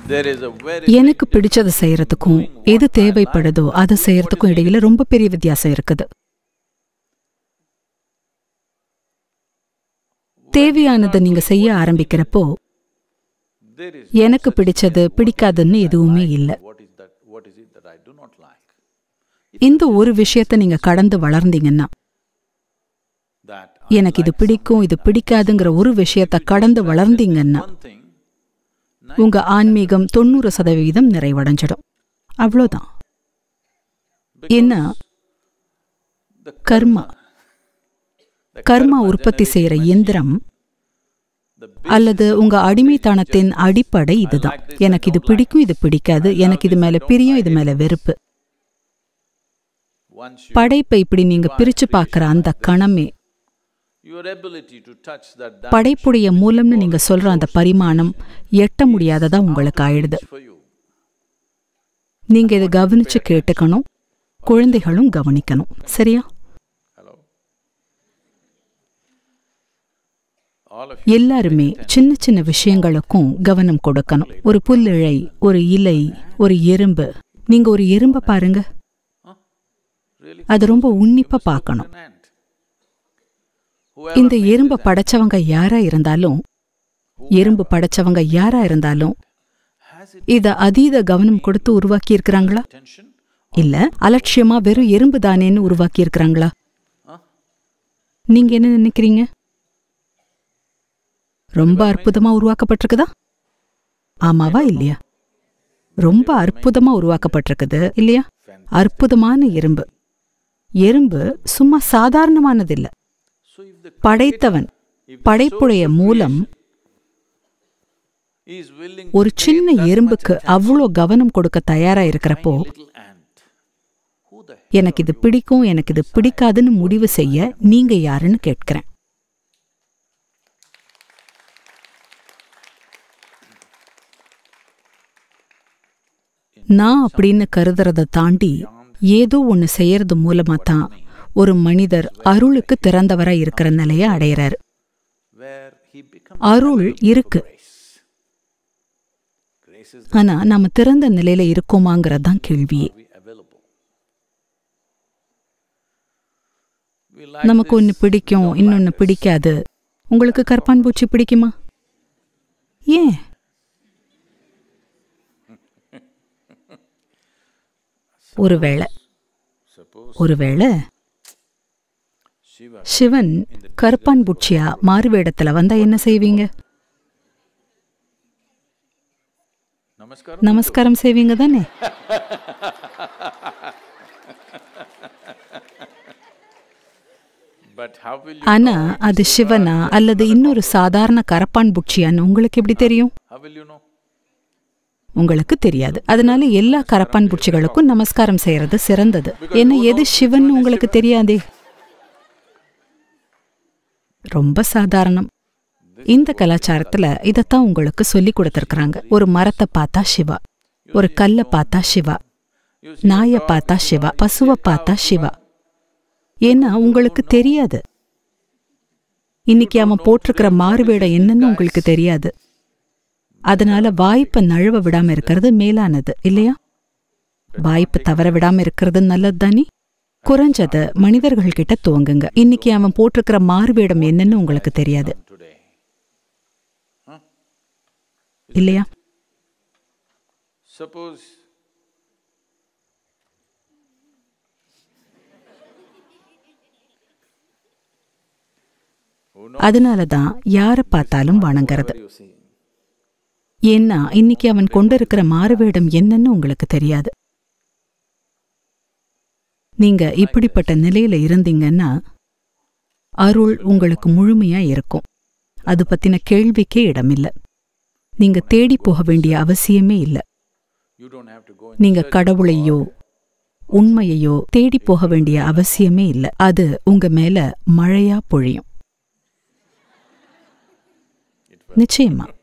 There is a very எனக்கு பிடிச்சதை செய்யறதுக்கும் எது தேவைப்படுதோ அதை செய்யறதுக்கும் இடையில ரொம்ப பெரிய வித்தியாசம் இருக்குது தேவையானதை நீங்க செய்ய ஆரம்பிக்கிறப்போ there is எனக்கு பிடிச்சது பிடிக்காதுன்னு எதுவுமே இல்ல what is that what is it that I do not like. இந்த ஒரு விஷயத்த நீங்க கடந்து வளர்ந்தீங்கன்னா That எனக்கு இது பிடிக்கும் இது பிடிக்காதுங்கிற ஒரு விஷயத்த கடந்து வளர்ந்தீங்கன்னா one thing உங்க ஆன்மீகம் தொண்ணூறு சதவீதம் நிறைவடைஞ்சிடும் அவ்வளோதான் ஏன்னா the கர்மா கர்மா உற்பத்தி செய்யற இயந்திரம் the அல்லது உங்க அடிமைத்தனத்தின் அடிப்படை இதுதான் எனக்கு இது பிடிக்கும் இது பிடிக்காது எனக்கு இது மேல பிரியம் இது மேல வெறுப்பு once you படைப்பை இப்படி நீங்க பிரிச்சு பார்க்கற அந்த கணமே your ability to touch that படைப்புடைய மூலம்னு நீங்க சொல்ற அந்த பரிமாணம் எட்ட முடியாததா உங்களுக்கு ஆயிடுது for you. நீங்க இதை கவனிச்சு கேட்டுக்கணும் குழந்தைகளும் கவனிக்கணும் சரியா Hello. All of you. எல்லாருமே சின்ன சின்ன விஷயங்களுக்கும் கவனம் கொடுக்கணும் ஒரு புல்லிழை ஒரு இலை ஒரு எறும்பு நீங்க ஒரு எறும்பை பாருங்க Really? அது ரொம்ப உன்னிப்பா பார்க்கணும் An ant. இந்த எறும்பை படைச்சவங்க யாரா இருந்தாலும் எறும்பு படைச்சவங்க யாரா இருந்தாலும் Has it இத அதீத கவனம் கொடுத்து உருவாக்கி இருக்கிறாங்களா attention? இல்ல அலட்சியமா வெறும் எறும்பு தானேன்னு உருவாக்கி இருக்கிறாங்களா நீங்க என்ன நினைக்கிறீங்க ரொம்ப அற்புதமா உருவாக்கப்பட்டிருக்குதா ஆமாவா இல்லையா ரொம்ப அற்புதமா உருவாக்கப்பட்டிருக்குது இல்லையா அற்புதமான எறும்பு எறும்பு சும்மா சாதாரணமானதில்ல So if the படைத்தவன் படைப்புடைய மூலம் he is willing ஒரு சின்ன எறும்புக்கு அவ்வளோ கவனம் கொடுக்க தயாரா இருக்கிறப்போ little ant, who the எனக்கு இது பிடிக்கும் எனக்கு இது பிடிக்காதுன்னு முடிவு செய்ய நீங்க யாருன்னு கேட்கிறேன் நான் அப்படின்னு கருதுறத தாண்டி ஏதோ ஒன்னு செய்யறது மூலமா தான் ஒரு மனிதர் அருளுக்கு திறந்தவரா இருக்கிற நிலைய அடையறாரு where he becomes அருள் இருக்கு grace is ஆனா நாம திறந்த நிலையில இருக்கோமாங்கிறது தான் கேள்வியே we available. We like நமக்கு ஒன்னு பிடிக்கும் இன்னொன்னு பிடிக்காது உங்களுக்கு கற்பான் பூச்சி பிடிக்குமா ஏன் ஒருவேளை suppose ஒருவேளை Shiva சிவன் கருப்பான் பூச்சியா மாறுவேடத்துல வந்தா என்ன செய்வீங்க Namaskar. நமஸ்காரம் செய்வீங்க தானே But how will you ஆனா அது சிவனா அல்லது இன்னொரு சாதாரண கரப்பான் பூச்சியான்னு உங்களுக்கு எப்படி தெரியும் how will you know? உங்களுக்கு தெரியாது அதனால எல்லா கரப்பான் பூச்சிகளுக்கும் நமஸ்காரம் செய்யறது சிறந்தது ஏன்னா எது சிவன் உங்களுக்கு தெரியாதே ரொம்ப சாதாரணம் இந்த கலாச்சாரத்துல இதத்தான் உங்களுக்கு சொல்லி கொடுத்திருக்கிறாங்க ஒரு மரத்தை பார்த்தா சிவா ஒரு கல்லை பார்த்தா சிவா நாயை பார்த்தா சிவா பசுவை பார்த்தா சிவா ஏன்னா உங்களுக்கு தெரியாது இன்னைக்கு அவன் போட்டிருக்கிற மாறுவேடம் என்னன்னு உங்களுக்கு தெரியாது அதனால வாய்ப்பை நழுவ விடாம இருக்கிறது மேலானது இல்லையா வாய்ப்பு தவற விடாம இருக்கிறது நல்லது தானே குறைஞ்சது மனிதர்கள் கிட்ட துவங்குங்க இன்னைக்கு அவன் போட்டிருக்கிற மாறுவேடம் என்னன்னு உங்களுக்கு தெரியாது Today. இல்லையா Suppose அதனால தான் யாரை பார்த்தாலும் வணங்குறது you see. ஏன்னா இன்னைக்கு அவன் கொண்டிருக்கிற மாறுவேடம் என்னன்னு உங்களுக்கு தெரியாது நீங்க இப்படிப்பட்ட நிலையில இருந்தீங்கன்னா அருள் உங்களுக்கு முழுமையா இருக்கும் அது பத்தின கேள்விக்கே இடமில்ல நீங்க தேடி போக வேண்டிய அவசியமே இல்ல You don't have to go in நீங்க கடவுளையோ உண்மையையோ தேடி போக வேண்டிய அவசியமே இல்ல அது உங்க மேல மழையா பொழியும் நிச்சயமா